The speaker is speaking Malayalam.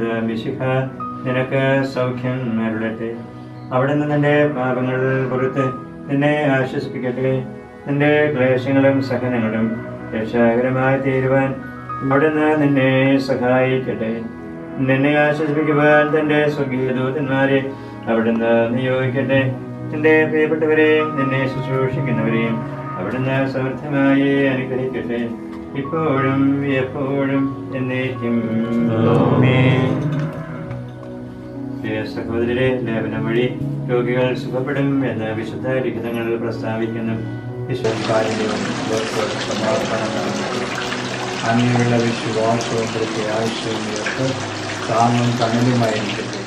മിശിഹ നിനക്ക് സൗഖ്യം നേരിടട്ടെ അവിടുന്ന് നിന്റെ പാപങ്ങൾ പുറത്ത് നിന്നെ ആശ്വസിപ്പിക്കട്ടെ നിന്റെ ക്ലേശങ്ങളും സഹനങ്ങളും രക്ഷാകരമായി തീരുവാൻ അവിടുന്ന് നിന്നെ സഹായിക്കട്ടെ നിന്നെ ആശ്വസിപ്പിക്കുവാൻ തന്റെ സ്വർഗീയ ദൂതന്മാരെ അവിടുന്ന് നിയോഗിക്കട്ടെ നിന്റെ പ്രിയപ്പെട്ടവരെയും നിന്നെ ശുശ്രൂഷിക്കുന്നവരെയും അവിടുന്ന് സമൃദ്ധമായി അനുഗ്രഹിക്കട്ടെ ഇപ്പോഴും എപ്പോഴും എന്നേക്കും ആമേൻ. പ്രിയ സഹോദരരെ ലേപനം വഴി രോഗികൾ സുഖപ്പെടും എന്ന് വിശുദ്ധ ലിഖിതങ്ങൾ പ്രസ്താവിക്കുന്നു വിശ്വകാര്യവും സമർപ്പണങ്ങളും അങ്ങനെയുള്ള വിശ്വാസവും പ്രത്യാശയും താങ്ങും തണലുമായിരിക്കട്ടെ